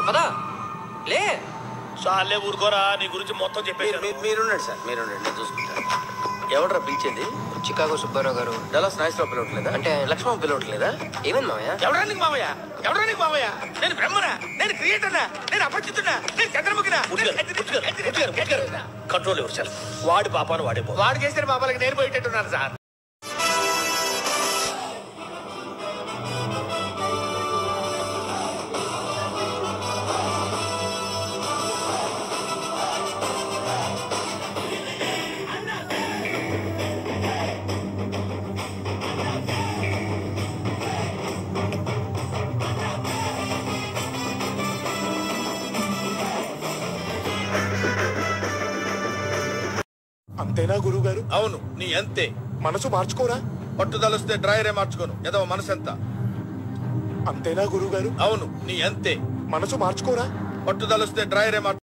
పదా లే చాలే ఊరుకోరా నీ గురించి మొత్తం చెప్పేసి మీరున్నాడు సార్ మీరున్నాడు నేను చూసుకుంటాను ఎవడరా పిలిచింది చికాగో సుబ్బారావు గారు డలాస్ నాయిస్లో పిలవట్లేదా అంటే లక్ష్మణ్ పిలవట్లేదా ఏమైంది మామయ్య ఎవడా నీకు మావయ్య ఎవడా నీకు మావయ్య నేను బ్రహ్మనా నేను క్రియేటర్నా నేను అపరిచితున్నా నేను చంద్రముఖినా కంట్రోల్ ఎవరు సార్ వాడి పాపాను వాడే వాడు చేసిన పాపాలకి నేను పోయేటట్టున్నాను సార్ అంతేనా గురువు గారు అవును నీ అంతే మనసు మార్చుకోరా పట్టుదలొస్తే డ్రైయరే మార్చుకోను ఏదో మనసు ఎంత అంతేనా గురువు గారు అవును నీ అంతే మనసు మార్చుకోరా పట్టుదలొస్తే డ్రైయరే మార్చు